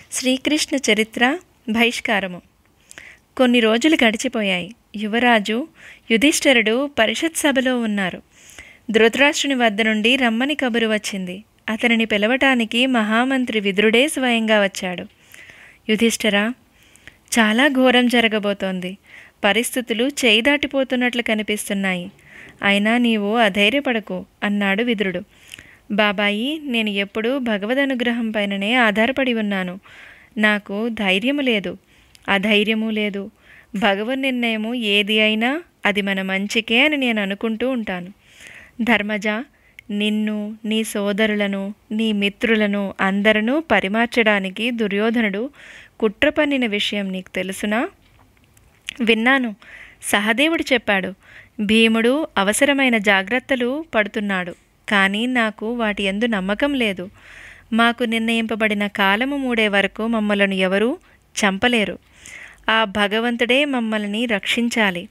శ్రీకృష్ణ చరిత్ర బహిష్కారము కొన్ని రోజులు గడిచిపోయాయి యువరాజు యుధిష్ఠరుడు పరిషత్ సభలో ఉన్నారు ధృతరాష్ట్రుని వద్ద నుండి రమ్మని కబురు వచ్చింది అతనిని పిలవటానికి మహామంత్రి విదురుడే స్వయంగా వచ్చాడు యుధిష్ఠరా చాలా ఘోరం జరగబోతోంది పరిస్థితులు చేయి దాటిపోతున్నట్లు కనిపిస్తున్నాయి అయినా నీవు అధైర్యపడకు అన్నాడు విదురుడు బాబాయి నేను ఎప్పుడూ భగవద్ అనుగ్రహం పైననే ఆధారపడి ఉన్నాను నాకు ధైర్యము లేదు అధైర్యము లేదు భగవన్ నిర్ణయము ఏది అయినా అది మన మంచికే అని నేను అనుకుంటూ ఉంటాను ధర్మజ నిన్ను నీ సోదరులను నీ మిత్రులను అందరూ పరిమార్చడానికి దుర్యోధనుడు కుట్ర పన్నిన విషయం నీకు తెలుసునా విన్నాను సహదేవుడు చెప్పాడు భీముడు అవసరమైన జాగ్రత్తలు పడుతున్నాడు కానీ నాకు వాటి ఎందు నమ్మకం లేదు మాకు నిర్ణయింపబడిన కాలము మూడే వరకు మమ్మలను ఎవరూ చంపలేరు ఆ భగవంతుడే మమ్మల్ని రక్షించాలి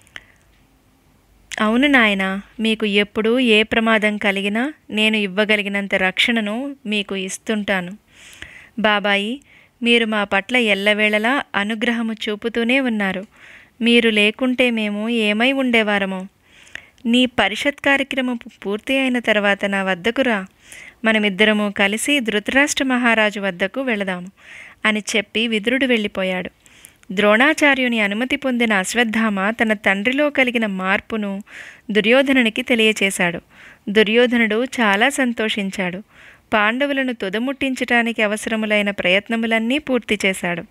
అవును నాయన మీకు ఎప్పుడు ఏ ప్రమాదం కలిగినా నేను ఇవ్వగలిగినంత రక్షణను మీకు ఇస్తుంటాను బాబాయి మీరు మా పట్ల ఎల్లవేళలా అనుగ్రహము చూపుతూనే ఉన్నారు మీరు లేకుంటే మేము ఏమై ఉండేవారమో నీ పరిషత్ కార్యక్రమం పూర్తి అయిన తర్వాత నా వద్దకు రా మనమిద్దరము కలిసి ధృతరాష్ట్ర మహారాజు వద్దకు వెళదాము అని చెప్పి విదురుడు వెళ్ళిపోయాడు ద్రోణాచార్యుని అనుమతి పొందిన అశ్వత్థామ తన తండ్రిలో కలిగిన మార్పును దుర్యోధనునికి తెలియచేశాడు దుర్యోధనుడు చాలా సంతోషించాడు పాండవులను తుదముట్టించటానికి అవసరములైన ప్రయత్నములన్నీ పూర్తి చేశాడు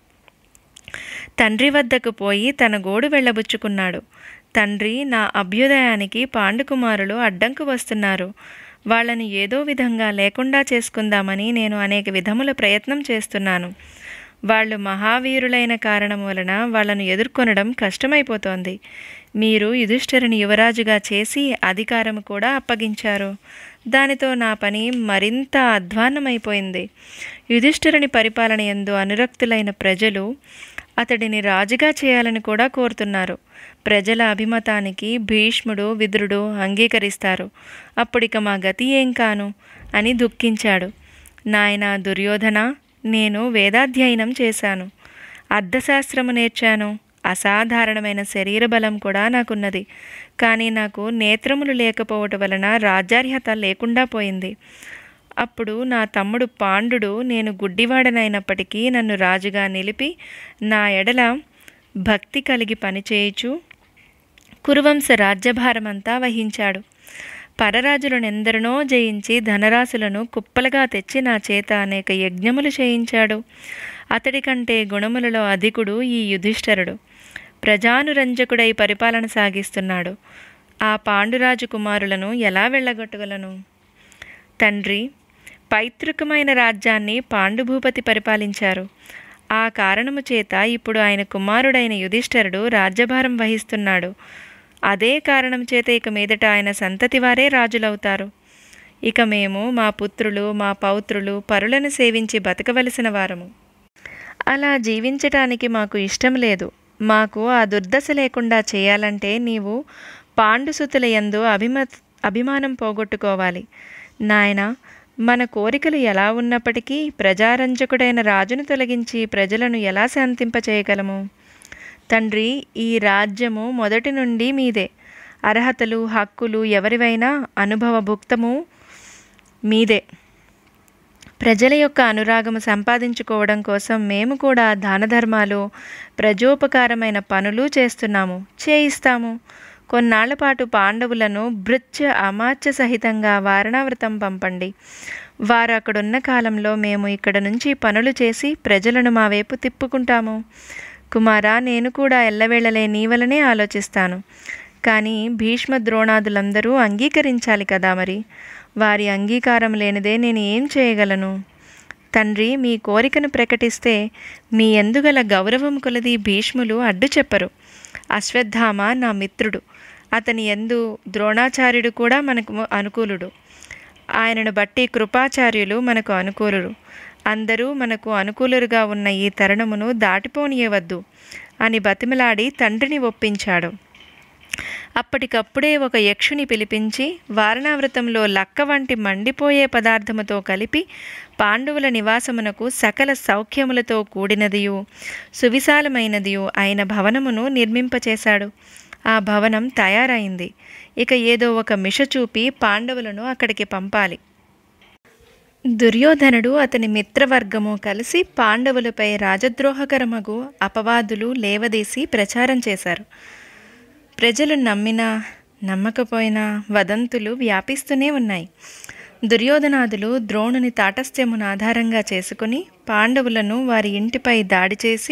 తండ్రి వద్దకు పోయి తన గోడు వెళ్ళబుచ్చుకున్నాడు తండ్రి నా అభ్యుదయానికి పాండుకుమారులు అడ్డంకు వస్తున్నారు వాళ్ళని ఏదో విధంగా లేకుండా చేసుకుందామని నేను అనేక విధముల ప్రయత్నం చేస్తున్నాను వాళ్ళు మహావీరులైన కారణం వలన వాళ్ళను ఎదుర్కొనడం కష్టమైపోతోంది మీరు యుధిష్ఠిరుని యువరాజుగా చేసి అధికారం కూడా అప్పగించారు దానితో నా పని మరింత అధ్వాన్నమైపోయింది యుధిష్ఠిరుని పరిపాలన ఎందు అనురక్తులైన ప్రజలు అతడిని రాజుగా చేయాలని కూడా కోరుతున్నారు ప్రజల అభిమతానికి భీష్ముడు విదురుడు అంగీకరిస్తారు అప్పుడిక మా గతి ఏం కాను అని దుఃఖించాడు నాయన దుర్యోధన నేను వేదాధ్యయనం చేశాను అర్థశాస్త్రము నేర్చాను అసాధారణమైన శరీర బలం కూడా నాకున్నది కానీ నాకు నేత్రములు లేకపోవటం వలన రాజ్యార్హత లేకుండా పోయింది అప్పుడు నా తమ్ముడు పాండుడు నేను గుడ్డివాడనైనప్పటికీ నన్ను రాజుగా నిలిపి నా ఎడల భక్తి కలిగి పనిచేయుచు కురువంశ రాజ్యభారమంతా వహించాడు పరరాజులనెందరినో జయించి ధనరాశులను కుప్పలుగా తెచ్చి నా చేత అనేక యజ్ఞములు చేయించాడు అతడి కంటే గుణములలో అధికుడు ఈ యుధిష్ఠరుడు ప్రజానురంజకుడై పరిపాలన సాగిస్తున్నాడు ఆ పాండురాజు కుమారులను ఎలా వెళ్ళగొట్టగలను తండ్రి పైతృకమైన రాజ్యాన్ని పాండుభూపతి పరిపాలించారు ఆ కారణము చేత ఇప్పుడు ఆయన కుమారుడైన యుధిష్ఠరుడు రాజ్యభారం వహిస్తున్నాడు అదే కారణం చేత ఇక మీదట ఆయన సంతతి వారే రాజులవుతారు ఇక మేము మా పుత్రులు మా పౌత్రులు పరులను సేవించి బతకవలసిన వారము అలా జీవించటానికి మాకు ఇష్టం లేదు మాకు ఆ దుర్దశ లేకుండా చేయాలంటే నీవు పాండుసుతుల యందు అభిమ అభిమానం పోగొట్టుకోవాలి నాయన మన కోరికలు ఎలా ఉన్నప్పటికీ ప్రజారంజకుడైన రాజును తొలగించి ప్రజలను ఎలా శాంతింపచేయగలము తండ్రి ఈ రాజ్యము మొదటి నుండి మీదే అర్హతలు హక్కులు ఎవరివైనా అనుభవభుక్తము మీదే ప్రజల యొక్క అనురాగము సంపాదించుకోవడం కోసం మేము కూడా దాన ధర్మాలు ప్రజోపకారమైన పనులు చేస్తున్నాము చేయిస్తాము కొన్నాళ్ల పాటు పాండవులను భృత్య అమాత్య సహితంగా వారణావృతం పంపండి వారు అక్కడున్న కాలంలో మేము ఇక్కడ నుంచి పనులు చేసి ప్రజలను మా వైపు తిప్పుకుంటాము కుమారా నేను కూడా ఎల్లవేళలే నీ వలనే ఆలోచిస్తాను కానీ భీష్మ ద్రోణాదులందరూ అంగీకరించాలి కదా మరి వారి అంగీకారం లేనిదే నేను ఏం చేయగలను తండ్రి మీ కోరికను ప్రకటిస్తే మీ ఎందుగల గౌరవం కొలది భీష్ములు అడ్డు చెప్పరు అశ్వత్థామ నా మిత్రుడు అతని ఎందు ద్రోణాచార్యుడు కూడా మనకు అనుకూలుడు ఆయనను బట్టి కృపాచార్యులు మనకు అనుకూలురు అందరూ మనకు అనుకూలురుగా ఉన్న ఈ తరుణమును దాటిపోనియవద్దు అని బతిమలాడి తండ్రిని ఒప్పించాడు అప్పటికప్పుడే ఒక యక్షుని పిలిపించి వారణావృతంలో లక్క వంటి మండిపోయే పదార్థముతో కలిపి పాండవుల నివాసమునకు సకల సౌఖ్యములతో కూడినదియు సువిశాలమైనదియు అయిన భవనమును నిర్మింపచేశాడు ఆ భవనం తయారైంది ఇక ఏదో ఒక మిష చూపి పాండవులను అక్కడికి పంపాలి దుర్యోధనుడు అతని మిత్రవర్గము కలిసి పాండవులపై రాజద్రోహకరమగు అపవాదులు లేవదీసి ప్రచారం చేశారు ప్రజలు నమ్మినా నమ్మకపోయినా వదంతులు వ్యాపిస్తూనే ఉన్నాయి దుర్యోధనాదులు ద్రోణుని తాటస్థ్యమును ఆధారంగా చేసుకుని పాండవులను వారి ఇంటిపై దాడి చేసి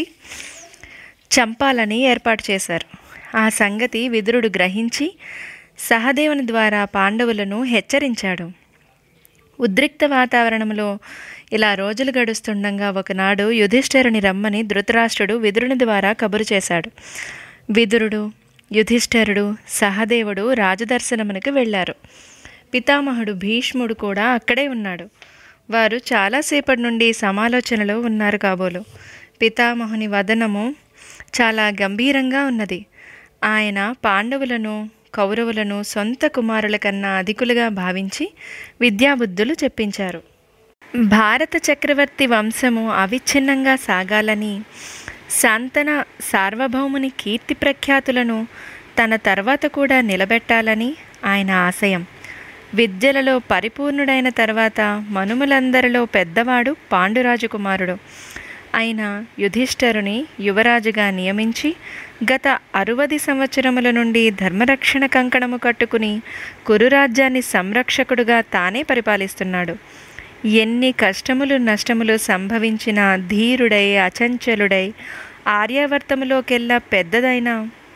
చంపాలని ఏర్పాటు చేశారు ఆ సంగతి విదురుడు గ్రహించి సహదేవుని ద్వారా పాండవులను హెచ్చరించాడు ఉద్రిక్త వాతావరణంలో ఇలా రోజులు గడుస్తుండగా ఒకనాడు యుధిష్ఠిరుని రమ్మని ధృతరాష్ట్రుడు విదురుని ద్వారా కబురు చేశాడు విదురుడు యుధిష్ఠిరుడు సహదేవుడు రాజదర్శనమునకు వెళ్ళారు పితామహుడు భీష్ముడు కూడా అక్కడే ఉన్నాడు వారు చాలాసేపటి నుండి సమాలోచనలో ఉన్నారు కాబోలు పితామహుని వదనము చాలా గంభీరంగా ఉన్నది ఆయన పాండవులను కౌరవులను సొంత కుమారుల కన్నా అధికులుగా భావించి విద్యాబుద్ధులు చెప్పించారు భారత చక్రవర్తి వంశము అవిచ్ఛిన్నంగా సాగాలని శాంతన సార్వభౌముని కీర్తి ప్రఖ్యాతులను తన తర్వాత కూడా నిలబెట్టాలని ఆయన ఆశయం విద్యలలో పరిపూర్ణుడైన తర్వాత మనుమలందరిలో పెద్దవాడు పాండురాజు కుమారుడు అయిన యుధిష్ఠరుని యువరాజుగా నియమించి గత అరువది సంవత్సరముల నుండి ధర్మరక్షణ కంకణము కట్టుకుని కురురాజ్యాన్ని సంరక్షకుడుగా తానే పరిపాలిస్తున్నాడు ఎన్ని కష్టములు నష్టములు సంభవించిన ధీరుడై అచంచలుడై ఆర్యావర్తములోకెల్లా పెద్దదైన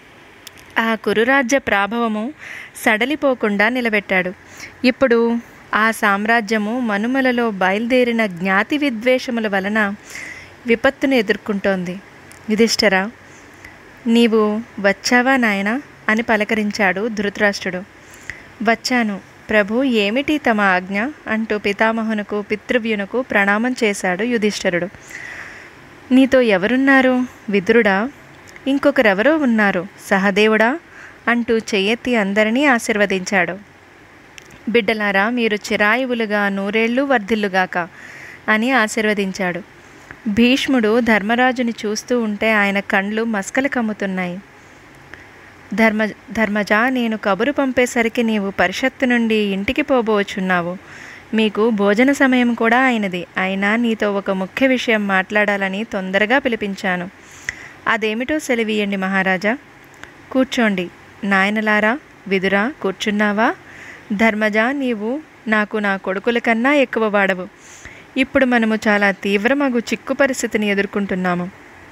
ఆ కురురాజ్య ప్రాభవము సడలిపోకుండా నిలబెట్టాడు ఇప్పుడు ఆ సామ్రాజ్యము మనుమలలో బయలుదేరిన జ్ఞాతి విద్వేషముల వలన విపత్తును ఎదుర్కొంటోంది యుధిష్ఠరా నీవు వచ్చావా నాయనా అని పలకరించాడు ధృతరాష్ట్రుడు వచ్చాను ప్రభు ఏమిటి తమ ఆజ్ఞ అంటూ పితామహునకు పితృవ్యునకు ప్రణామం చేశాడు యుధిష్ఠరుడు నీతో ఎవరున్నారు విదురుడా ఇంకొకరెవరో ఉన్నారు సహదేవుడా అంటూ చెయ్యెత్తి అందరినీ ఆశీర్వదించాడు బిడ్డలారా మీరు చిరాయువులుగా నూరేళ్ళు వర్ధిల్లుగాక అని ఆశీర్వదించాడు భీష్ముడు ధర్మరాజుని చూస్తూ ఉంటే ఆయన కండ్లు మస్కలు కమ్ముతున్నాయి ధర్మ ధర్మజ నేను కబురు పంపేసరికి నీవు పరిషత్తు నుండి ఇంటికి పోబోచున్నావు మీకు భోజన సమయం కూడా అయినది అయినా నీతో ఒక ముఖ్య విషయం మాట్లాడాలని తొందరగా పిలిపించాను అదేమిటో సెలవీయండి మహారాజా కూర్చోండి నాయనలారా విదురా కూర్చున్నావా ధర్మజ నీవు నాకు నా కొడుకుల కన్నా ఎక్కువ వాడవు ఇప్పుడు మనము చాలా తీవ్రమగు చిక్కు పరిస్థితిని ఎదుర్కొంటున్నాము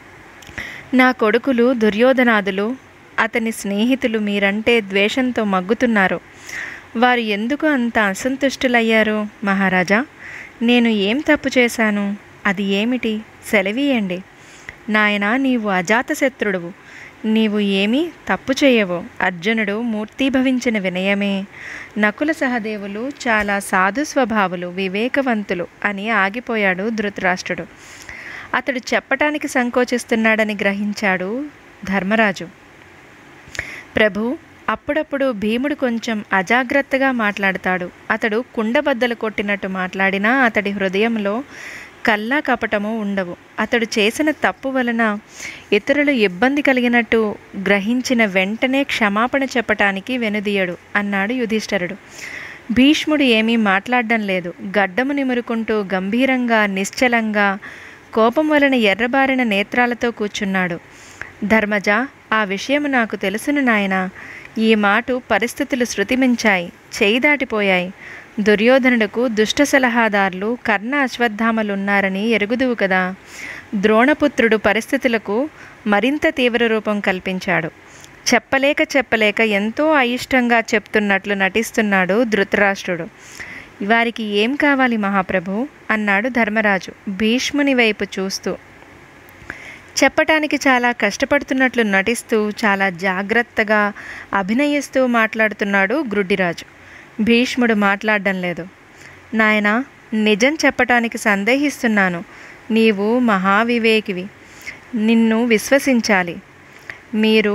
నా కొడుకులు దుర్యోధనాదులు అతని స్నేహితులు మీరంటే ద్వేషంతో మగ్గుతున్నారు వారు ఎందుకు అంత అసంతుష్టులయ్యారు మహారాజా నేను ఏం తప్పు చేశాను అది ఏమిటి సెలవీయండి నాయనా నీవు అజాతశత్రుడువు నీవు ఏమీ తప్పు చేయవు అర్జునుడు మూర్తీభవించిన వినయమే నకుల సహదేవులు చాలా సాధు స్వభావులు వివేకవంతులు అని ఆగిపోయాడు ధృతరాష్ట్రుడు అతడు చెప్పటానికి సంకోచిస్తున్నాడని గ్రహించాడు ధర్మరాజు ప్రభు అప్పుడప్పుడు భీముడు కొంచెం అజాగ్రత్తగా మాట్లాడతాడు అతడు కుండబద్దలు కొట్టినట్టు మాట్లాడినా అతడి హృదయంలో కల్లా కపటము ఉండవు అతడు చేసిన తప్పు వలన ఇతరులు ఇబ్బంది కలిగినట్టు గ్రహించిన వెంటనే క్షమాపణ చెప్పటానికి వెనుదీయడు అన్నాడు యుధిష్ఠరుడు భీష్ముడు ఏమీ మాట్లాడడం లేదు గడ్డము నిమురుకుంటూ గంభీరంగా నిశ్చలంగా కోపం వలన ఎర్రబారిన నేత్రాలతో కూర్చున్నాడు ధర్మజ ఆ విషయము నాకు తెలుసును నాయన ఈ మాటు పరిస్థితులు శృతిమించాయి చేయి దాటిపోయాయి దుర్యోధనుడుకు దుష్ట సలహాదారులు కర్ణ అశ్వత్థామలున్నారని ఎరుగుదువు కదా ద్రోణపుత్రుడు పరిస్థితులకు మరింత తీవ్ర రూపం కల్పించాడు చెప్పలేక చెప్పలేక ఎంతో అయిష్టంగా చెప్తున్నట్లు నటిస్తున్నాడు ధృతరాష్ట్రుడు వారికి ఏం కావాలి మహాప్రభు అన్నాడు ధర్మరాజు భీష్ముని వైపు చూస్తూ చెప్పటానికి చాలా కష్టపడుతున్నట్లు నటిస్తూ చాలా జాగ్రత్తగా అభినయిస్తూ మాట్లాడుతున్నాడు గ్రుడ్డిరాజు భీష్ముడు మాట్లాడడం లేదు నాయనా నిజం చెప్పటానికి సందేహిస్తున్నాను నీవు మహావివేకివి నిన్ను విశ్వసించాలి మీరు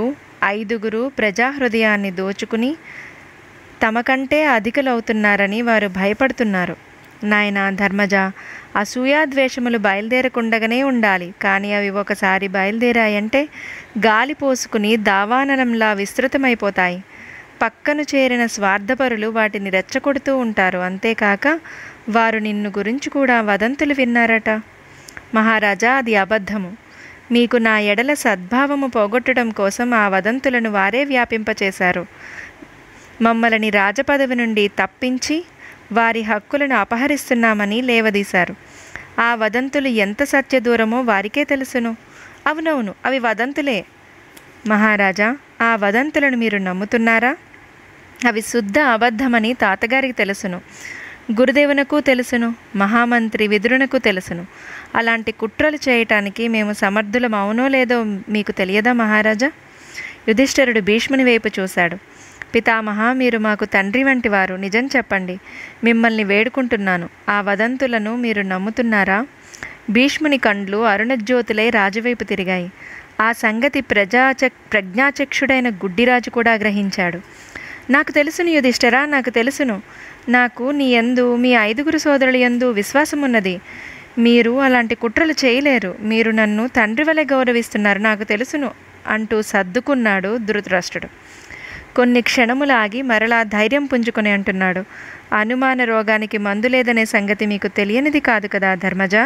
ఐదుగురు ప్రజాహృదయాన్ని దోచుకుని తమ కంటే అధికులవుతున్నారని వారు భయపడుతున్నారు నాయన ధర్మజ అసూయాద్వేషములు బయలుదేరకుండగానే ఉండాలి కానీ అవి ఒకసారి బయలుదేరాయంటే గాలి పోసుకుని దావానలంలా విస్తృతమైపోతాయి పక్కను చేరిన స్వార్థపరులు వాటిని రెచ్చగొడుతూ ఉంటారు అంతేకాక వారు నిన్ను గురించి కూడా వదంతులు విన్నారట మహారాజా అది అబద్ధము మీకు నా ఎడల సద్భావము పోగొట్టడం కోసం ఆ వదంతులను వారే వ్యాపింపచేశారు మమ్మల్ని రాజపదవి నుండి తప్పించి వారి హక్కులను అపహరిస్తున్నామని లేవదీశారు ఆ వదంతులు ఎంత సత్యదూరమో వారికే తెలుసును అవునవును అవి వదంతులే మహారాజా ఆ వదంతులను మీరు నమ్ముతున్నారా అవి శుద్ధ అబద్ధమని తాతగారికి తెలుసును గురుదేవునకు తెలుసును మహామంత్రి విదురునకు తెలుసును అలాంటి కుట్రలు చేయటానికి మేము సమర్థులం అవునో లేదో మీకు తెలియదా మహారాజా యుధిష్ఠరుడు భీష్ముని వైపు చూశాడు పితామహ మీరు మాకు తండ్రి వంటి వారు నిజం చెప్పండి మిమ్మల్ని వేడుకుంటున్నాను ఆ వదంతులను మీరు నమ్ముతున్నారా భీష్ముని కండ్లు అరుణజ్యోతులై రాజువైపు తిరిగాయి ఆ సంగతి ప్రజాచ ప్రజ్ఞాచక్షుడైన గుడ్డిరాజు కూడా గ్రహించాడు నాకు తెలుసును యుధిష్ఠరా నాకు తెలుసును నాకు నీ యందు మీ ఐదుగురు సోదరుల యందు విశ్వాసం ఉన్నది మీరు అలాంటి కుట్రలు చేయలేరు మీరు నన్ను తండ్రి వలె గౌరవిస్తున్నారు నాకు తెలుసును అంటూ సర్దుకున్నాడు ధృతరాష్ట్రుడు కొన్ని క్షణములాగి మరలా ధైర్యం పుంజుకొని అంటున్నాడు అనుమాన రోగానికి మందు లేదనే సంగతి మీకు తెలియనిది కాదు కదా ధర్మజ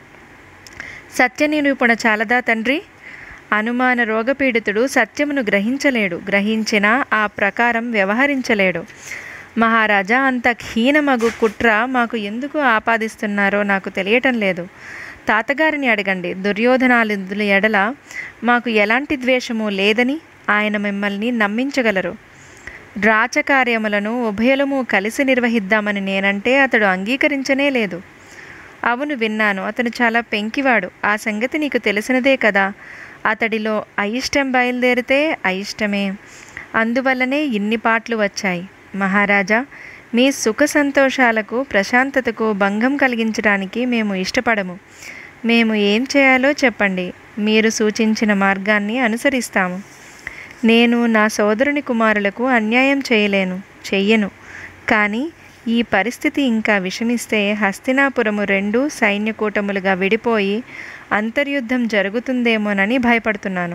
సత్య నిరూపణ చాలదా తండ్రి అనుమాన రోగపీడితుడు సత్యమును గ్రహించలేడు గ్రహించినా ఆ ప్రకారం వ్యవహరించలేడు మహారాజా అంత హీనమగు కుట్ర మాకు ఎందుకు ఆపాదిస్తున్నారో నాకు తెలియటం లేదు తాతగారిని అడగండి దుర్యోధనాలుల ఎడల మాకు ఎలాంటి ద్వేషము లేదని ఆయన మిమ్మల్ని నమ్మించగలరు రాచకార్యములను ఉభయలము కలిసి నిర్వహిద్దామని నేనంటే అతడు అంగీకరించనే లేదు అవును విన్నాను అతను చాలా పెంకివాడు ఆ సంగతి నీకు తెలిసినదే కదా అతడిలో అయిష్టం బయలుదేరితే అయిష్టమే అందువల్లనే ఇన్ని పాటలు వచ్చాయి మహారాజా మీ సుఖ సంతోషాలకు ప్రశాంతతకు భంగం కలిగించడానికి మేము ఇష్టపడము మేము ఏం చేయాలో చెప్పండి మీరు సూచించిన మార్గాన్ని అనుసరిస్తాము నేను నా సోదరుని కుమారులకు అన్యాయం చేయలేను చెయ్యను కానీ ఈ పరిస్థితి ఇంకా విషమిస్తే హస్తినాపురము రెండు సైన్యకూటములుగా విడిపోయి అంతర్యుద్ధం జరుగుతుందేమోనని భయపడుతున్నాను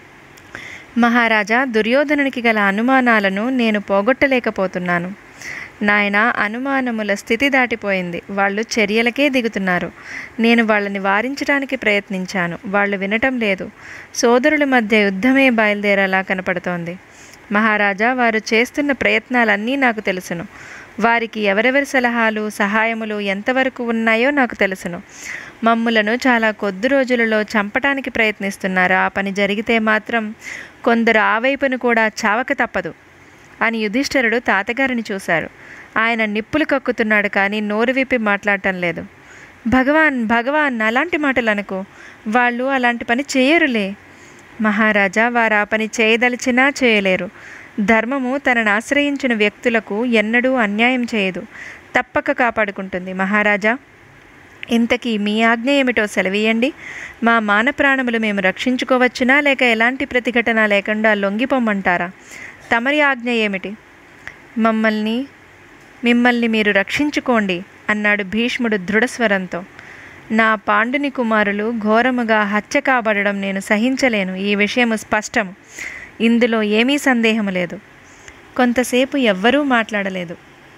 మహారాజా దుర్యోధనునికి గల అనుమానాలను నేను పోగొట్టలేకపోతున్నాను నాయన అనుమానముల స్థితి దాటిపోయింది వాళ్ళు చర్యలకే దిగుతున్నారు నేను వాళ్ళని వారించడానికి ప్రయత్నించాను వాళ్ళు వినటం లేదు సోదరుల మధ్య యుద్ధమే బయలుదేరేలా కనపడుతోంది మహారాజా వారు చేస్తున్న ప్రయత్నాలన్నీ నాకు తెలుసును వారికి ఎవరెవరి సలహాలు సహాయములు ఎంతవరకు ఉన్నాయో నాకు తెలుసును మమ్ములను చాలా కొద్ది రోజులలో చంపటానికి ప్రయత్నిస్తున్నారు ఆ పని జరిగితే మాత్రం కొందరు ఆ వైపును కూడా చావక తప్పదు అని యుధిష్ఠరుడు తాతగారిని చూశారు ఆయన నిప్పులు కక్కుతున్నాడు కానీ నోరు విప్పి మాట్లాడటం లేదు భగవాన్ భగవాన్ అలాంటి మాటలు అనుకో వాళ్ళు అలాంటి పని చేయరులే మహారాజా వారు ఆ పని చేయదలిచినా చేయలేరు ధర్మము తనను ఆశ్రయించిన వ్యక్తులకు ఎన్నడూ అన్యాయం చేయదు తప్పక కాపాడుకుంటుంది మహారాజా ఇంతకీ మీ ఆజ్ఞ ఏమిటో సెలవీయండి మా మాన ప్రాణములు మేము రక్షించుకోవచ్చునా లేక ఎలాంటి ప్రతిఘటన లేకుండా లొంగిపోమ్మంటారా తమరి ఆజ్ఞ ఏమిటి మమ్మల్ని మిమ్మల్ని మీరు రక్షించుకోండి అన్నాడు భీష్ముడు దృఢస్వరంతో నా పాండుని కుమారులు ఘోరముగా హత్య కాబడడం నేను సహించలేను ఈ విషయము స్పష్టం ఇందులో ఏమీ సందేహం లేదు కొంతసేపు ఎవ్వరూ మాట్లాడలేదు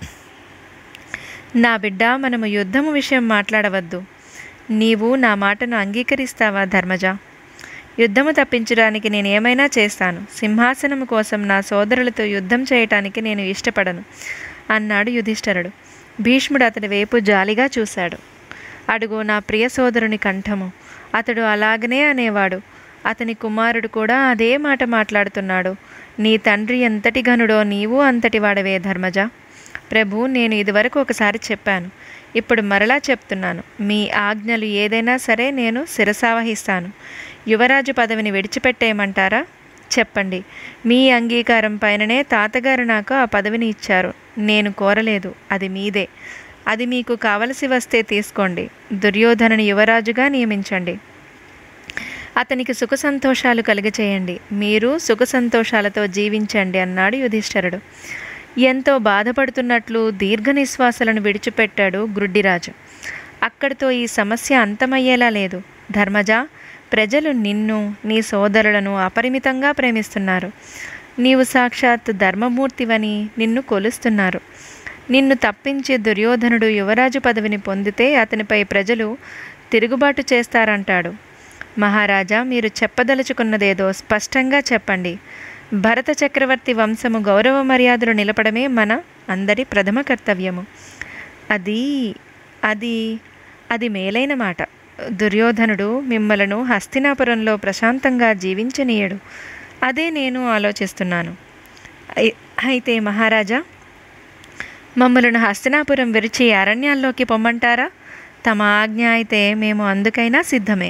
నా బిడ్డ మనము యుద్ధము విషయం మాట్లాడవద్దు నీవు నా మాటను అంగీకరిస్తావా ధర్మజ యుద్ధము తప్పించడానికి నేను ఏమైనా చేస్తాను సింహాసనము కోసం నా సోదరులతో యుద్ధం చేయటానికి నేను ఇష్టపడను అన్నాడు యుధిష్ఠరుడు భీష్ముడు అతని వైపు జాలిగా చూశాడు అడుగు నా ప్రియ సోదరుని కంఠము అతడు అలాగనే అనేవాడు అతని కుమారుడు కూడా అదే మాట మాట్లాడుతున్నాడు నీ తండ్రి ఎంతటి ఘనుడో నీవు అంతటి వాడవే ధర్మజ ప్రభు నేను ఇదివరకు ఒకసారి చెప్పాను ఇప్పుడు మరలా చెప్తున్నాను మీ ఆజ్ఞలు ఏదైనా సరే నేను శిరసావహిస్తాను యువరాజు పదవిని విడిచిపెట్టేయమంటారా చెప్పండి మీ అంగీకారం పైననే తాతగారు నాకు ఆ పదవిని ఇచ్చారు నేను కోరలేదు అది మీదే అది మీకు కావలసి వస్తే తీసుకోండి దుర్యోధనని యువరాజుగా నియమించండి అతనికి సుఖ సంతోషాలు కలుగచేయండి మీరు సుఖ సంతోషాలతో జీవించండి అన్నాడు యుధిష్ఠరుడు ఎంతో బాధపడుతున్నట్లు దీర్ఘ నిశ్వాసలను విడిచిపెట్టాడు గ్రుడ్డిరాజు అక్కడితో ఈ సమస్య అంతమయ్యేలా లేదు ధర్మజ ప్రజలు నిన్ను నీ సోదరులను అపరిమితంగా ప్రేమిస్తున్నారు నీవు సాక్షాత్ ధర్మమూర్తివని నిన్ను కొలుస్తున్నారు నిన్ను తప్పించి దుర్యోధనుడు యువరాజు పదవిని పొందితే అతనిపై ప్రజలు తిరుగుబాటు చేస్తారంటాడు మహారాజా మీరు చెప్పదలుచుకున్నదేదో స్పష్టంగా చెప్పండి భరత చక్రవర్తి వంశము గౌరవ మర్యాదలు నిలపడమే మన అందరి ప్రథమ కర్తవ్యము అది అది అది మేలైన మాట దుర్యోధనుడు మిమ్మలను హస్తినాపురంలో ప్రశాంతంగా జీవించనీయడు అదే నేను ఆలోచిస్తున్నాను అయి- అయితే మహారాజా మమ్మలను హస్తినాపురం విరిచి అరణ్యాల్లోకి పొమ్మంటారా తమ ఆజ్ఞ అయితే మేము అందుకైనా సిద్ధమే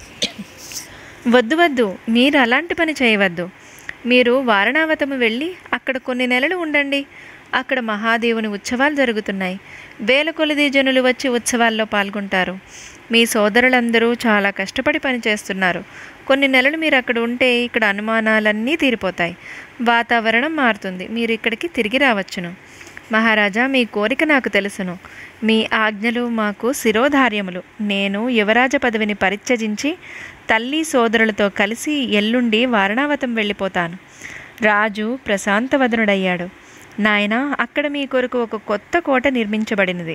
వద్దు వద్దు మీరు అలాంటి పని చేయవద్దు మీరు వారణావతము వెళ్ళి అక్కడ కొన్ని నెలలు ఉండండి అక్కడ మహాదేవుని ఉత్సవాలు జరుగుతున్నాయి వేల కొలది జనులు వచ్చి ఉత్సవాల్లో పాల్గొంటారు మీ సోదరులందరూ చాలా కష్టపడి పనిచేస్తున్నారు కొన్ని నెలలు మీరు అక్కడ ఉంటే ఇక్కడ అనుమానాలన్నీ తీరిపోతాయి వాతావరణం మారుతుంది మీరు ఇక్కడికి తిరిగి రావచ్చును మహారాజా మీ కోరిక నాకు తెలుసును మీ ఆజ్ఞలు మాకు శిరోధార్యములు నేను యువరాజ పదవిని పరిత్యజించి తల్లి సోదరులతో కలిసి ఎల్లుండి వారణావతం వెళ్ళిపోతాను రాజు ప్రశాంతవదనుడయ్యాడు నాయనా అక్కడ మీ కొరకు ఒక కొత్త కోట నిర్మించబడినది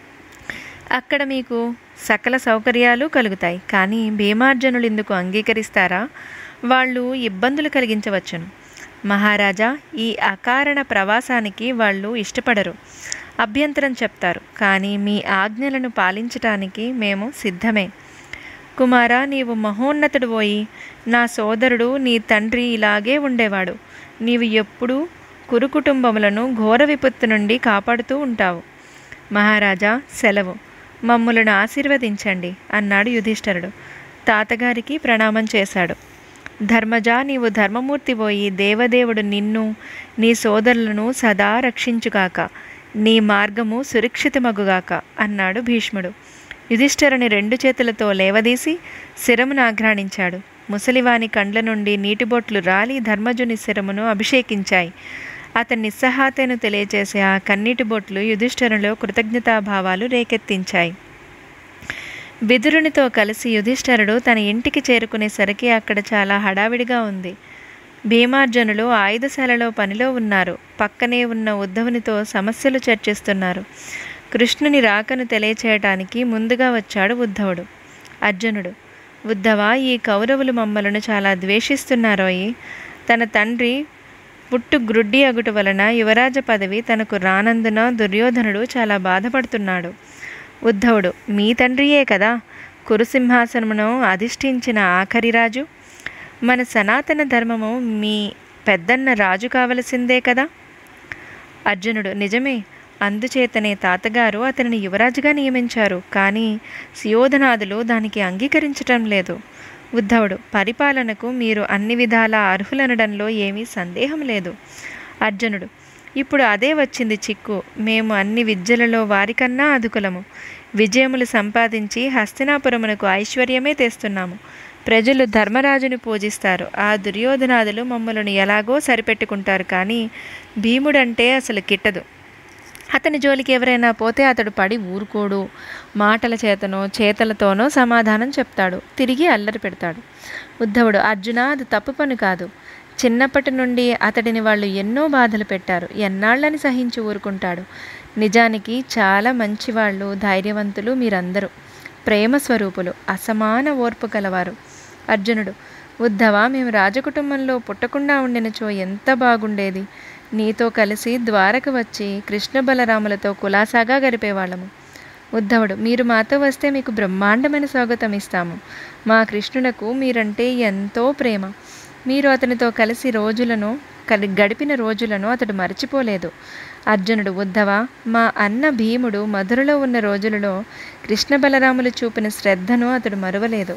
అక్కడ మీకు సకల సౌకర్యాలు కలుగుతాయి కానీ భీమార్జనులు ఇందుకు అంగీకరిస్తారా వాళ్ళు ఇబ్బందులు కలిగించవచ్చును మహారాజా ఈ అకారణ ప్రవాసానికి వాళ్ళు ఇష్టపడరు అభ్యంతరం చెప్తారు కానీ మీ ఆజ్ఞలను పాలించటానికి మేము సిద్ధమే కుమారా నీవు మహోన్నతుడు పోయి నా సోదరుడు నీ తండ్రి ఇలాగే ఉండేవాడు నీవు ఎప్పుడూ కురు కుటుంబములను ఘోర విపత్తు నుండి కాపాడుతూ ఉంటావు మహారాజా సెలవు మమ్ములను ఆశీర్వదించండి అన్నాడు యుధిష్ఠరుడు తాతగారికి ప్రణామం చేశాడు ధర్మజా నీవు ధర్మమూర్తి పోయి దేవదేవుడు నిన్ను నీ సోదరులను సదా రక్షించుగాక నీ మార్గము సురక్షితమగుగాక అన్నాడు భీష్ముడు యుధిష్ఠరుని రెండు చేతులతో లేవదీసి శిరమును ఆఘ్రాణించాడు ముసలివాని కండ్ల నుండి నీటిబొట్లు రాలి ధర్మజుని శిరమును అభిషేకించాయి అతని నిస్సహాతను తెలియచేసే ఆ కన్నీటి బొట్లు యుధిష్ఠరులో కృతజ్ఞతాభావాలు రేకెత్తించాయి విదురునితో కలిసి యుధిష్ఠరుడు తన ఇంటికి చేరుకునేసరికి అక్కడ చాలా హడావిడిగా ఉంది భీమార్జనులు ఆయుధశాలలో పనిలో ఉన్నారు పక్కనే ఉన్న ఉద్ధవునితో సమస్యలు చర్చిస్తున్నారు కృష్ణుని రాకను తెలియచేయటానికి ముందుగా వచ్చాడు ఉద్ధవుడు అర్జునుడు ఉద్ధవ ఈ కౌరవులు మమ్మలను చాలా ద్వేషిస్తున్నారోయి తన తండ్రి పుట్టు గ్రుడ్డి అగుట వలన యువరాజ పదవి తనకు రానందున దుర్యోధనుడు చాలా బాధపడుతున్నాడు ఉద్ధవుడు మీ తండ్రియే కదా కురుసింహాసనమును అధిష్ఠించిన ఆఖరి రాజు మన సనాతన ధర్మము మీ పెద్దన్న రాజు కావలసిందే కదా అర్జునుడు నిజమే అందుచేతనే తాతగారు అతనిని యువరాజుగా నియమించారు కానీ సుయోధనాదులు దానికి అంగీకరించటం లేదు ఉద్ధవుడు పరిపాలనకు మీరు అన్ని విధాల అర్హులనడంలో ఏమీ సందేహం లేదు అర్జునుడు ఇప్పుడు అదే వచ్చింది చిక్కు మేము అన్ని విద్యలలో వారికన్నా అదుకులము విజయములు సంపాదించి హస్తినాపురమునకు ఐశ్వర్యమే తెస్తున్నాము ప్రజలు ధర్మరాజును పూజిస్తారు ఆ దుర్యోధనాదులు మమ్మలను ఎలాగో సరిపెట్టుకుంటారు కానీ భీముడంటే అసలు కిట్టదు అతని జోలికి ఎవరైనా పోతే అతడు పడి ఊరుకోడు మాటల చేతనో చేతలతోనో సమాధానం చెప్తాడు తిరిగి అల్లరి పెడతాడు ఉద్ధవుడు అర్జున అది తప్పు పని కాదు చిన్నప్పటి నుండి అతడిని వాళ్ళు ఎన్నో బాధలు పెట్టారు ఎన్నాళ్ళని సహించి ఊరుకుంటాడు నిజానికి చాలా మంచివాళ్ళు ధైర్యవంతులు మీరందరూ ప్రేమ స్వరూపులు అసమాన ఓర్పు కలవారు అర్జునుడు ఉద్ధవ మేము రాజకుటుంబంలో పుట్టకుండా ఉండినచో ఎంత బాగుండేది నీతో కలిసి ద్వారకు వచ్చి కృష్ణ బలరాములతో కులాసాగా గడిపేవాళ్ళము ఉద్ధవుడు మీరు మాతో వస్తే మీకు బ్రహ్మాండమైన స్వాగతం ఇస్తాము మా కృష్ణునకు మీరంటే ఎంతో ప్రేమ మీరు అతనితో కలిసి రోజులను కలి గడిపిన రోజులను అతడు మర్చిపోలేదు అర్జునుడు ఉద్ధవ మా అన్న భీముడు మధురలో ఉన్న రోజులలో కృష్ణ బలరాములు చూపిన శ్రద్ధను అతడు మరువలేదు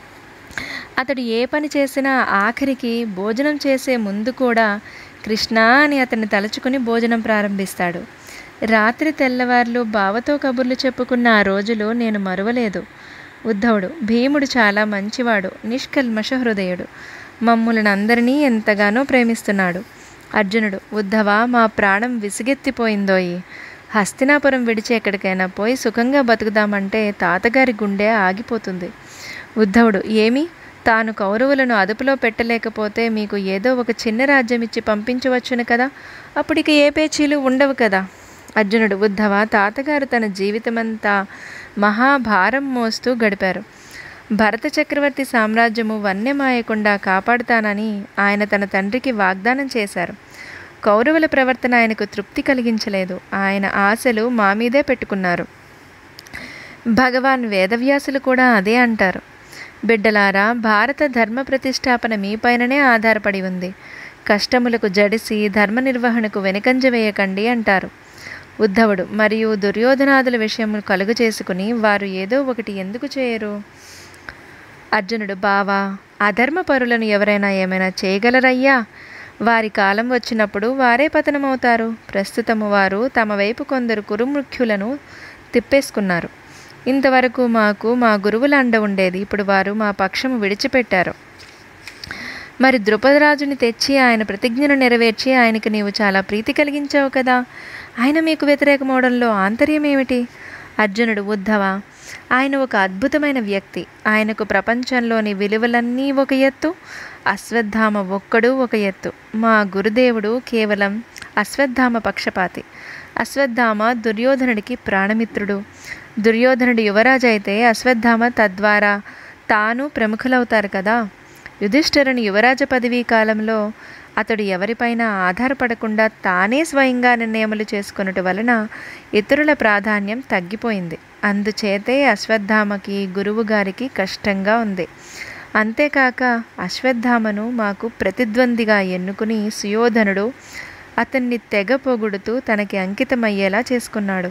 అతడు ఏ పని చేసినా ఆఖరికి భోజనం చేసే ముందు కూడా కృష్ణ అని అతన్ని తలుచుకుని భోజనం ప్రారంభిస్తాడు రాత్రి తెల్లవార్లు బావతో కబుర్లు చెప్పుకున్న ఆ రోజులు నేను మరువలేదు ఉద్ధవుడు భీముడు చాలా మంచివాడు నిష్కల్మష హృదయుడు మమ్ములను అందరినీ ఎంతగానో ప్రేమిస్తున్నాడు అర్జునుడు ఉద్ధవ మా ప్రాణం విసిగెత్తిపోయిందోయి హస్తినాపురం విడిచి ఎక్కడికైనా పోయి సుఖంగా బతుకుదామంటే తాతగారి గుండె ఆగిపోతుంది ఉద్ధవుడు ఏమి తాను కౌరవులను అదుపులో పెట్టలేకపోతే మీకు ఏదో ఒక చిన్న రాజ్యం ఇచ్చి పంపించవచ్చును కదా అప్పటికి ఏ పేచీలు ఉండవు కదా అర్జునుడు ఉద్ధవ తాతగారు తన జీవితమంతా మహాభారం మోస్తూ గడిపారు భరత చక్రవర్తి సామ్రాజ్యము వన్యమాయకుండా కాపాడుతానని ఆయన తన తండ్రికి వాగ్దానం చేశారు కౌరవుల ప్రవర్తన ఆయనకు తృప్తి కలిగించలేదు ఆయన ఆశలు మా మీదే పెట్టుకున్నారు భగవాన్ వేదవ్యాసులు కూడా అదే అంటారు బిడ్డలారా భారత ధర్మ ప్రతిష్టాపన మీపైననే ఆధారపడి ఉంది కష్టములకు జడిసి ధర్మ నిర్వహణకు వెనుకంజ వేయకండి అంటారు ఉద్ధవుడు మరియు దుర్యోధనాదుల విషయము కలుగు చేసుకుని వారు ఏదో ఒకటి ఎందుకు చేయరు అర్జునుడు బావా అధర్మ పరులను ఎవరైనా ఏమైనా చేయగలరయ్యా వారి కాలం వచ్చినప్పుడు వారే పతనమవుతారు ప్రస్తుతము వారు తమ వైపు కొందరు కురుముఖ్యులను తిప్పేసుకున్నారు ఇంతవరకు మాకు మా గురువుల అండ ఉండేది ఇప్పుడు వారు మా పక్షము విడిచిపెట్టారు మరి ద్రుపదరాజుని తెచ్చి ఆయన ప్రతిజ్ఞను నెరవేర్చి ఆయనకు నీవు చాలా ప్రీతి కలిగించావు కదా ఆయన మీకు వ్యతిరేకమవడంలో ఆంతర్యం ఏమిటి అర్జునుడు ఉద్ధవ ఆయన ఒక అద్భుతమైన వ్యక్తి ఆయనకు ప్రపంచంలోని విలువలన్నీ ఒక ఎత్తు అశ్వత్థామ ఒక్కడు ఒక ఎత్తు మా గురుదేవుడు కేవలం అశ్వత్థామ పక్షపాతి అశ్వత్థామ దుర్యోధనుడికి ప్రాణమిత్రుడు దుర్యోధనుడు యువరాజు అయితే అశ్వత్థామ తద్వారా తాను ప్రముఖులవుతారు కదా యుధిష్ఠిరుని యువరాజ పదవీ కాలంలో అతడు ఎవరిపైన ఆధారపడకుండా తానే స్వయంగా నిర్ణయములు చేసుకున్నట వలన ఇతరుల ప్రాధాన్యం తగ్గిపోయింది అందుచేతే అశ్వత్థామకి గురువు గారికి కష్టంగా ఉంది అంతేకాక అశ్వత్థామను మాకు ప్రతిద్వందిగా ఎన్నుకుని సుయోధనుడు అతన్ని తెగ పొగుడుతూ తనకి అంకితమయ్యేలా చేసుకున్నాడు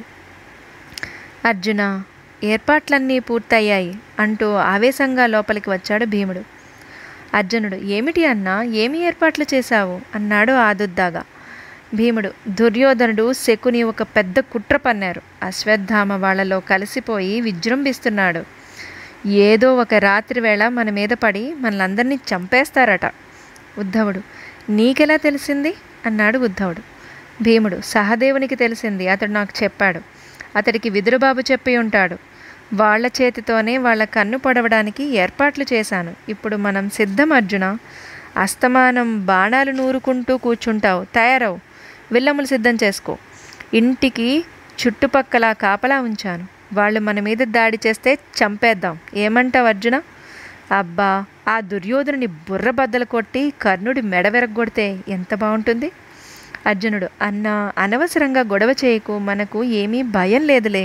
అర్జున ఏర్పాట్లన్నీ పూర్తయ్యాయి అంటూ ఆవేశంగా లోపలికి వచ్చాడు భీముడు అర్జునుడు ఏమిటి అన్నా ఏమి ఏర్పాట్లు చేశావు అన్నాడు ఆదుద్దాగా భీముడు దుర్యోధనుడు శకుని ఒక పెద్ద కుట్ర పన్నారు అశ్వత్థామ వాళ్ళలో కలిసిపోయి విజృంభిస్తున్నాడు ఏదో ఒక రాత్రి వేళ మన మీద పడి మనలందరినీ చంపేస్తారట ఉద్ధవుడు నీకెలా తెలిసింది అన్నాడు ఉద్ధవుడు భీముడు సహదేవునికి తెలిసింది అతడు నాకు చెప్పాడు అతడికి విదురుబాబు చెప్పి ఉంటాడు వాళ్ళ చేతితోనే వాళ్ళ కన్ను పొడవడానికి ఏర్పాట్లు చేశాను ఇప్పుడు మనం సిద్ధం అర్జున అస్తమానం బాణాలు నూరుకుంటూ కూర్చుంటావు తయారవు విల్లములు సిద్ధం చేసుకో ఇంటికి చుట్టుపక్కల కాపలా ఉంచాను వాళ్ళు మన మీద దాడి చేస్తే చంపేద్దాం ఏమంటావు అర్జున అబ్బా ఆ దుర్యోధనుని బుర్ర బద్దలు కొట్టి కర్ణుడి మెడ విరగొడితే ఎంత బాగుంటుంది అర్జునుడు అన్న అనవసరంగా గొడవ చేయకు మనకు ఏమీ భయం లేదులే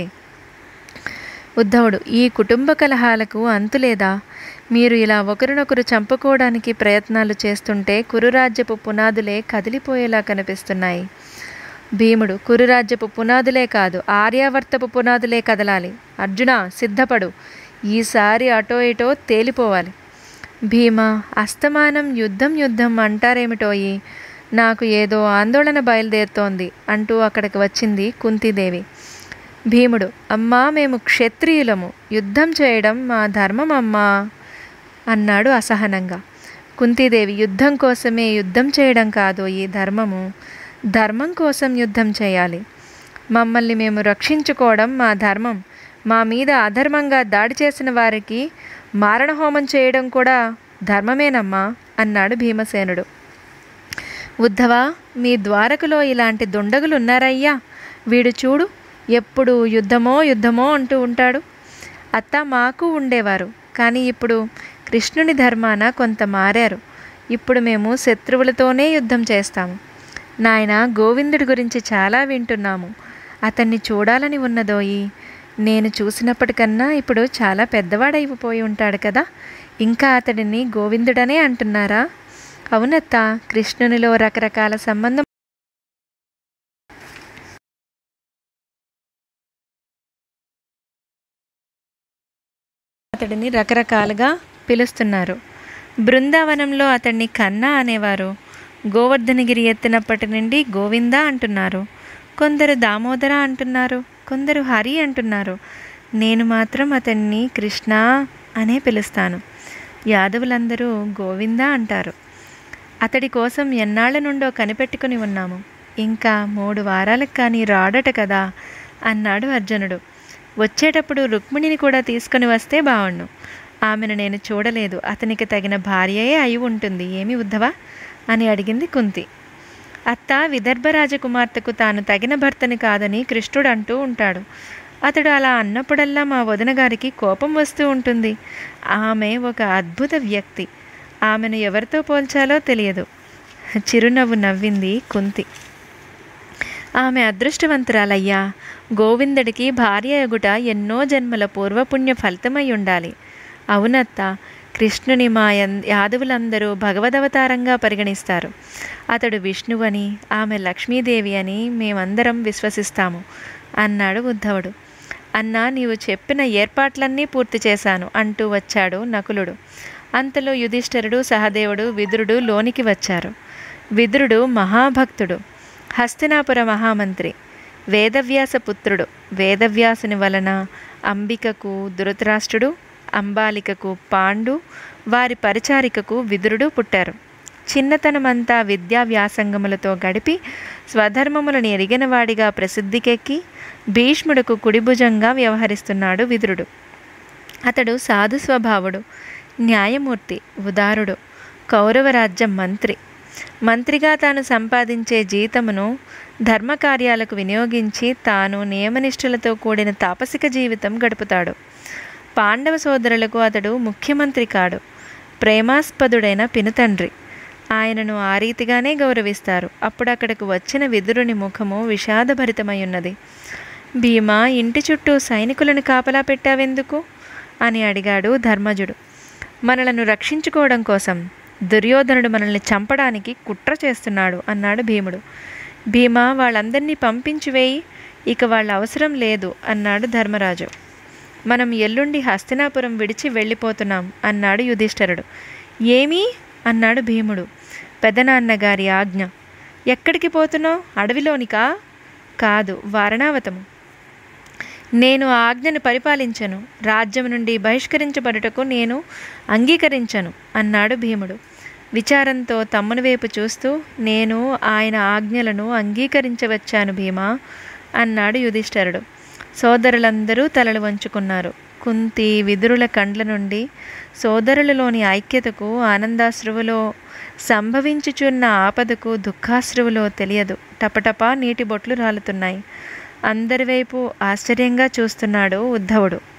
ఉద్ధవుడు ఈ కుటుంబ కలహాలకు అంతులేదా మీరు ఇలా ఒకరినొకరు చంపుకోవడానికి ప్రయత్నాలు చేస్తుంటే కురురాజ్యపు పునాదులే కదిలిపోయేలా కనిపిస్తున్నాయి భీముడు కురురాజ్యపు పునాదులే కాదు ఆర్యావర్తపు పునాదులే కదలాలి అర్జున సిద్ధపడు ఈసారి అటో ఇటో తేలిపోవాలి భీమా అస్తమానం యుద్ధం యుద్ధం అంటారేమిటోయి నాకు ఏదో ఆందోళన బయలుదేరుతోంది అంటూ అక్కడికి వచ్చింది కుంతీదేవి భీముడు అమ్మా మేము క్షత్రియులము యుద్ధం చేయడం మా ధర్మం అమ్మా అన్నాడు అసహనంగా కుంతీదేవి యుద్ధం కోసమే యుద్ధం చేయడం కాదు ఈ ధర్మము ధర్మం కోసం యుద్ధం చేయాలి మమ్మల్ని మేము రక్షించుకోవడం మా ధర్మం మా మీద అధర్మంగా దాడి చేసిన వారికి మారణహోమం చేయడం కూడా ధర్మమేనమ్మా అన్నాడు భీమసేనుడు ఉద్ధవ మీ ద్వారకలో ఇలాంటి దుండగులు ఉన్నారయ్యా వీడు చూడు ఎప్పుడు యుద్ధమో యుద్ధమో అంటూ ఉంటాడు అత్త మాకు ఉండేవారు కానీ ఇప్పుడు కృష్ణుని ధర్మాన కొంత మారారు ఇప్పుడు మేము శత్రువులతోనే యుద్ధం చేస్తాము నాయన గోవిందుడి గురించి చాలా వింటున్నాము అతన్ని చూడాలని ఉన్నదోయి నేను చూసినప్పటికన్నా ఇప్పుడు చాలా పెద్దవాడైపోయి ఉంటాడు కదా ఇంకా అతడిని గోవిందుడనే అంటున్నారా అవునత్త కృష్ణునిలో రకరకాల సంబంధం అతడిని రకరకాలుగా పిలుస్తున్నారు బృందావనంలో అతన్ని కన్నా అనేవారు గోవర్ధనగిరి ఎత్తినప్పటి నుండి గోవింద అంటున్నారు కొందరు దామోదర అంటున్నారు కొందరు హరి అంటున్నారు నేను మాత్రం అతన్ని కృష్ణ అనే పిలుస్తాను యాదవులందరూ గోవింద అంటారు అతడి కోసం ఎన్నాళ్ళ నుండో కనిపెట్టుకుని ఉన్నాము ఇంకా మూడు వారాలకు కానీ రాడట కదా అన్నాడు అర్జునుడు వచ్చేటప్పుడు రుక్మిణిని కూడా తీసుకొని వస్తే బావుణ్ణు ఆమెను నేను చూడలేదు అతనికి తగిన భార్యయే అయి ఉంటుంది ఏమి ఉద్ధవా అని అడిగింది కుంతి అత్త విదర్భ రాజకుమార్తెకు తాను తగిన భర్తని కాదని కృష్ణుడు అంటూ ఉంటాడు అతడు అలా అన్నప్పుడల్లా మా వదిన గారికి కోపం వస్తూ ఉంటుంది ఆమె ఒక అద్భుత వ్యక్తి ఆమెను ఎవరితో పోల్చాలో తెలియదు చిరునవ్వు నవ్వింది కుంతి ఆమె అదృష్టవంతురాలయ్యా గోవిందుడికి భార్య ఎగుట ఎన్నో జన్మల పూర్వపుణ్య ఫలితమై ఉండాలి అవునత్త కృష్ణుని మా యన్- యాదవులందరూ భగవదవతారంగా పరిగణిస్తారు అతడు విష్ణువని ఆమె లక్ష్మీదేవి అని మేమందరం విశ్వసిస్తాము అన్నాడు ఉద్ధవుడు అన్నా నీవు చెప్పిన ఏర్పాట్లన్నీ పూర్తి చేశాను అంటూ వచ్చాడు నకులుడు అంతలో యుధిష్ఠరుడు సహదేవుడు విదురుడు లోనికి వచ్చారు విదురుడు మహాభక్తుడు హస్తినాపుర మహామంత్రి వేదవ్యాస పుత్రుడు వేదవ్యాసుని వలన అంబికకు ధృతరాష్ట్రుడు అంబాలికకు పాండు వారి పరిచారికకు విదురుడు పుట్టారు చిన్నతనమంతా విద్యా వ్యాసంగములతో గడిపి స్వధర్మములను ఎరిగినవాడిగా ప్రసిద్ధికెక్కి భీష్ముడుకు కుడిభుజంగా వ్యవహరిస్తున్నాడు విదురుడు అతడు సాధు స్వభావుడు న్యాయమూర్తి ఉదారుడు కౌరవరాజ్యం మంత్రి మంత్రిగా తాను సంపాదించే జీతమును ధర్మకార్యాలకు వినియోగించి తాను నియమనిష్ఠులతో కూడిన తాపసిక జీవితం గడుపుతాడు పాండవ సోదరులకు అతడు ముఖ్యమంత్రి కాడు ప్రేమాస్పదుడైన పినుతండ్రి ఆయనను ఆ రీతిగానే గౌరవిస్తారు అప్పుడు అక్కడకు వచ్చిన విదురుని ముఖము విషాదభరితమై ఉన్నది భీమా ఇంటి చుట్టూ సైనికులను కాపలా పెట్టావెందుకు అని అడిగాడు ధర్మజుడు మనలను రక్షించుకోవడం కోసం దుర్యోధనుడు మనల్ని చంపడానికి కుట్ర చేస్తున్నాడు అన్నాడు భీముడు భీమా వాళ్ళందరినీ పంపించి వేయి ఇక వాళ్ళ అవసరం లేదు అన్నాడు ధర్మరాజు మనం ఎల్లుండి హస్తినాపురం విడిచి వెళ్ళిపోతున్నాం అన్నాడు యుధిష్ఠరుడు ఏమీ అన్నాడు భీముడు పెదనాన్నగారి ఆజ్ఞ ఎక్కడికి పోతున్నావు అడవిలోనికా కాదు వారణావతము నేను ఆ ఆజ్ఞను పరిపాలించను రాజ్యం నుండి బహిష్కరించబడుటకు నేను అంగీకరించను అన్నాడు భీముడు విచారంతో తమ్ముని వైపు చూస్తూ నేను ఆయన ఆజ్ఞలను అంగీకరించవచ్చాను భీమా అన్నాడు యుధిష్ఠరుడు సోదరులందరూ తలలు వంచుకున్నారు కుంతి విదురుల కండ్ల నుండి సోదరులలోని ఐక్యతకు ఆనందాశ్రువులో సంభవించుచున్న ఆపదకు దుఃఖాశ్రువులో తెలియదు టపటపా నీటి బొట్లు రాలుతున్నాయి అందరి వైపు ఆశ్చర్యంగా చూస్తున్నాడు ఉద్ధవుడు